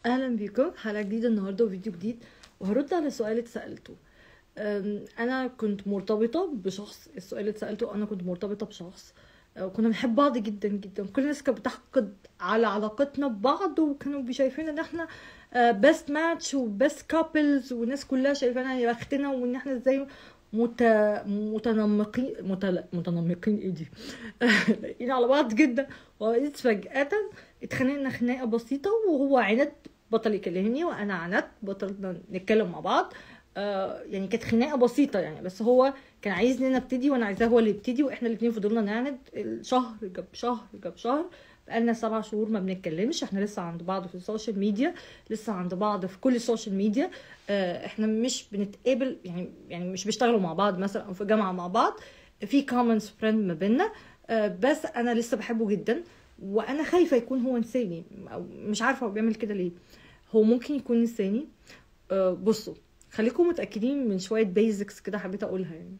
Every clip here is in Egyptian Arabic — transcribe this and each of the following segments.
اهلا بيكم حلقه جديده النهارده وفيديو جديد وهرد على سؤال اتسالته أم، انا كنت مرتبطه بشخص السؤال اللي اتسالته انا كنت مرتبطه بشخص أه، كنا بنحب بعض جدا جدا كل الناس كانت بتحقد على علاقتنا ببعض وكانوا بيشايفين ان احنا بيست ماتش وبيست كابلز والناس كلها شايفانا يا بختنا وان احنا ازاي مت... متنمقين متل... متنمقين ايه دي لاقيين على بعض جدا وإذ فجأة اتخانقنا خناقة بسيطة وهو عند بطل يكلمني وانا عندت بطلنا نتكلم مع بعض آه يعني كانت خناقه بسيطه يعني بس هو كان عايزني انا ابتدي وانا عايزاه هو اللي يبتدي واحنا الاثنين فضلنا نعند الشهر جاب شهر جاب شهر بقالنا سبع شهور ما بنتكلمش احنا لسه عند بعض في السوشيال ميديا لسه عند بعض في كل السوشيال ميديا آه احنا مش بنتقابل يعني يعني مش بيشتغلوا مع بعض مثلا او في جامعه مع بعض في كومنز فريند ما بينا آه بس انا لسه بحبه جدا وانا خايفه يكون هو نساني أو مش عارفه هو بيعمل كده ليه هو ممكن يكون نساني آه بصوا خليكم متاكدين من شويه بيزكس كده حبيت اقولها يعني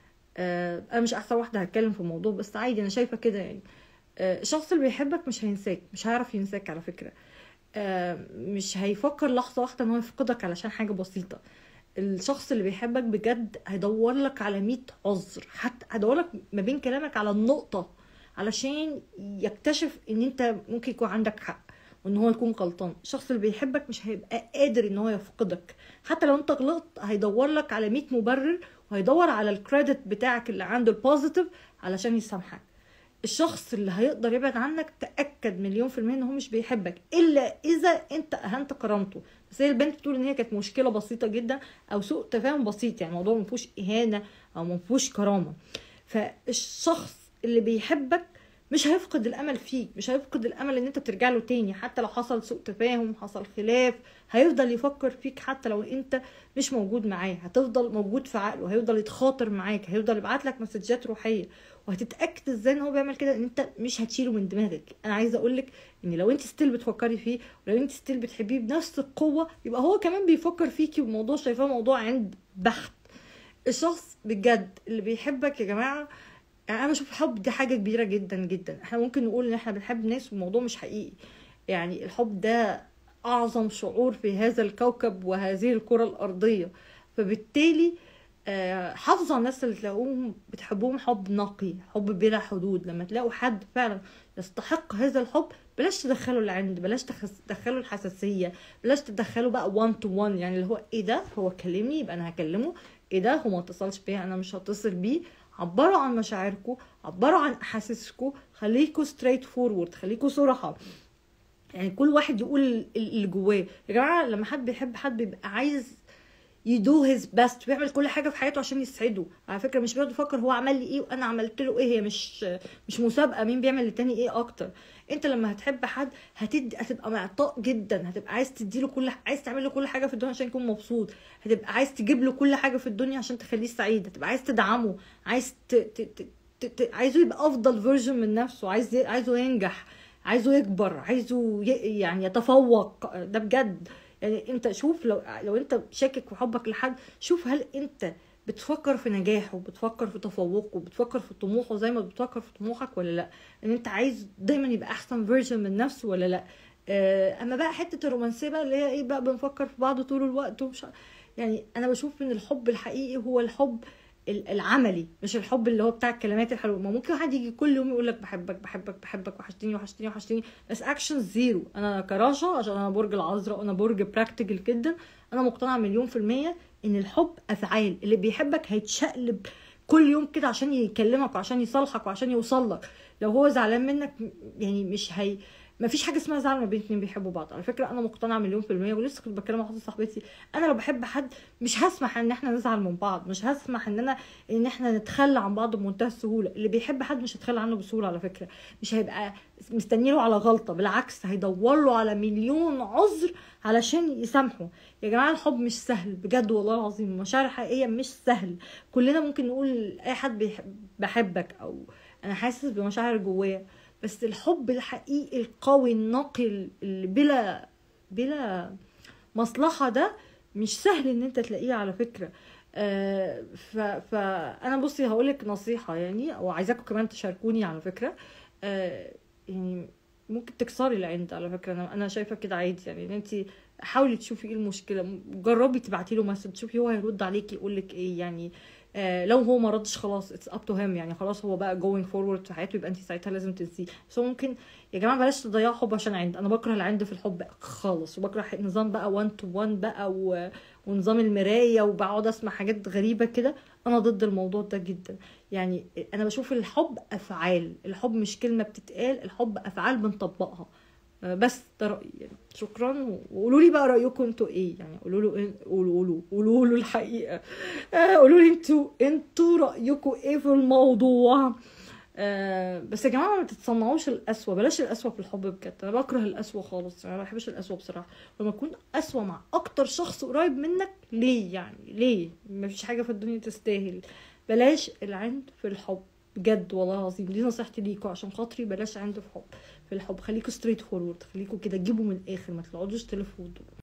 آه انا مش احسن واحده هتكلم في الموضوع بس عادي انا شايفه كده يعني آه الشخص اللي بيحبك مش هينساك مش هيعرف ينساك على فكره آه مش هيفكر لحظه واحده ان هو يفقدك علشان حاجه بسيطه الشخص اللي بيحبك بجد هيدور لك على 100 عذر حتى هيدور لك ما بين كلامك على النقطه علشان يكتشف ان انت ممكن يكون عندك حق وان هو يكون غلطان الشخص اللي بيحبك مش هيبقى قادر ان هو يفقدك حتى لو انت غلطت هيدور لك على 100 مبرر وهيدور على الكريدت بتاعك اللي عنده البوزيتيف علشان يسامحك الشخص اللي هيقدر يبعد عنك تاكد مليون في الميه ان هو مش بيحبك الا اذا انت اهنت كرامته بس هي البنت بتقول ان هي كانت مشكله بسيطه جدا او سوء تفاهم بسيط يعني الموضوع ما فيهوش اهانه او ما فيهوش كرامه فالشخص اللي بيحبك مش هيفقد الامل فيك مش هيفقد الامل ان انت ترجع له تاني حتى لو حصل سوء تفاهم حصل خلاف هيفضل يفكر فيك حتى لو انت مش موجود معاه هتفضل موجود في عقله هيفضل يتخاطر معاك هيفضل يبعت لك مسجات روحيه وهتتاكد ازاي ان هو بيعمل كده ان انت مش هتشيله من دماغك انا عايزه اقول لك ان لو انت ستيل بتفكري فيه ولو انت ستيل بتحبيه بنفس القوه يبقى هو كمان بيفكر فيكي والموضوع شايفاه موضوع عند بحت الشخص بجد اللي بيحبك يا جماعه يعني انا بشوف الحب دي حاجه كبيره جدا جدا احنا ممكن نقول ان احنا بنحب ناس والموضوع مش حقيقي يعني الحب ده اعظم شعور في هذا الكوكب وهذه الكره الارضيه فبالتالي آه، حافظوا على الناس اللي تلاقوهم بتحبوهم حب نقي حب بلا حدود لما تلاقوا حد فعلا يستحق هذا الحب بلاش تدخلوا العند بلاش تخس- تدخلوا الحساسيه بلاش تدخلوا بقى 1 تو 1 يعني اللي هو ايه ده هو كلمني يبقى انا هكلمه ايه ده هو ما اتصلش بيا انا مش هتصل بيه عبروا عن مشاعركم عبروا عن احاسيسكم خليكوا ستريت فورورد خليكوا صراحه يعني كل واحد يقول اللي جواه يا جماعه لما حد بيحب حد بيبقى عايز يدو هيز بيست بيعمل كل حاجه في حياته عشان يسعده على فكره مش بيقعد يفكر هو عمل لي ايه وانا عملت له ايه هي مش مش مسابقه مين بيعمل للتاني ايه اكتر انت لما هتحب حد هتدي هتبقى معطاء جدا هتبقى عايز تديله كل عايز تعمل له كل حاجه في الدنيا عشان يكون مبسوط هتبقى عايز تجيب له كل حاجه في الدنيا عشان تخليه سعيد هتبقى عايز تدعمه عايز ت... ت... ت... ت... ت... عايزه يبقى افضل فيرجن من نفسه عايز ي... عايزه ينجح عايزه يكبر عايزه ي... يعني يتفوق ده بجد يعني انت شوف لو لو انت شاكك في حبك لحد شوف هل انت بتفكر في نجاحه بتفكر في تفوقه بتفكر في طموحه زي ما بتفكر في طموحك ولا لا ان انت عايز دايما يبقى احسن فيرجن من نفسه ولا لا آه اما بقى حته الرومانسيه بقى اللي هي ايه بقى بنفكر في بعض طول الوقت ومش ع- يعني انا بشوف ان الحب الحقيقي هو الحب ال- العملي مش الحب اللي هو بتاع الكلمات الحلوه ما ممكن حد يجي كل يوم يقول لك بحبك بحبك بحبك وحشتني وحشتني وحشتني بس اكشن زيرو انا كراشة عشان انا برج العذراء وانا برج براكتيكال جدا انا مقتنعه مليون في الميه ان الحب افعال اللي بيحبك هيتشقلب كل يوم كده عشان يكلمك وعشان يصالحك وعشان يوصل لك لو هو زعلان منك يعني مش هي ما فيش حاجه اسمها زعل ما بين اتنين بيحبوا بعض على فكره انا مقتنعه مليون في الميه ولسه كنت بتكلم مع واحده صاحبتي انا لو بحب حد مش هسمح ان احنا نزعل من بعض مش هسمح ان انا ان احنا نتخلى عن بعض بمنتهى السهوله اللي بيحب حد مش هيتخلى عنه بسهوله على فكره مش هيبقى مستني له على غلطه بالعكس هيدور له على مليون عذر علشان يسامحه يا جماعه الحب مش سهل بجد والله العظيم المشاعر الحقيقيه مش سهل كلنا ممكن نقول اي حد بيحب بحبك او انا حاسس بمشاعر جوايا بس الحب الحقيقي القوي النقي اللي بلا بلا مصلحة ده مش سهل ان انت تلاقيه على فكرة آه، ف فانا بصي هقولك نصيحة يعني او عايزاكم كمان تشاركوني على فكرة آه، يعني ممكن تكسري العند على فكره انا انا شايفه كده عادي يعني ان انت حاولي تشوفي ايه المشكله جربي تبعتي له مسج تشوفي هو هيرد عليكي يقول لك ايه يعني آه لو هو ما ردش خلاص اتس اب تو هيم يعني خلاص هو بقى جوينج فورورد في حياته يبقى انت ساعتها لازم تنسيه بس هو ممكن يا جماعه بلاش تضيعوا حب عشان عند انا بكره العند في الحب خالص وبكره نظام بقى 1 تو 1 بقى و... ونظام المرايه وبقعد اسمع حاجات غريبه كده انا ضد الموضوع ده جدا يعني انا بشوف الحب افعال الحب مش كلمه بتتقال الحب افعال بنطبقها آه، بس ده رايي يعني شكرا وقولوا لي بقى رايكم انتوا ايه يعني قولوا له إيه- قولوا قولوا قولوا له الحقيقه آه، قولوا لي انتوا انتوا رايكم ايه في الموضوع آه بس يا جماعه ما تتصنعوش القسوه بلاش القسوه في الحب بجد انا بكره القسوه خالص يعني انا ما بحبش القسوه بصراحه لما تكون قسوه مع اكتر شخص قريب منك ليه يعني ليه ما فيش حاجه في الدنيا تستاهل بلاش العند في الحب بجد والله العظيم دي نصيحتي ليكوا عشان خاطري بلاش عند في حب في الحب خليكوا ستريت فورورد خليكوا كده تجيبوا من الاخر ما تقعدوش تلفوا وتدوروا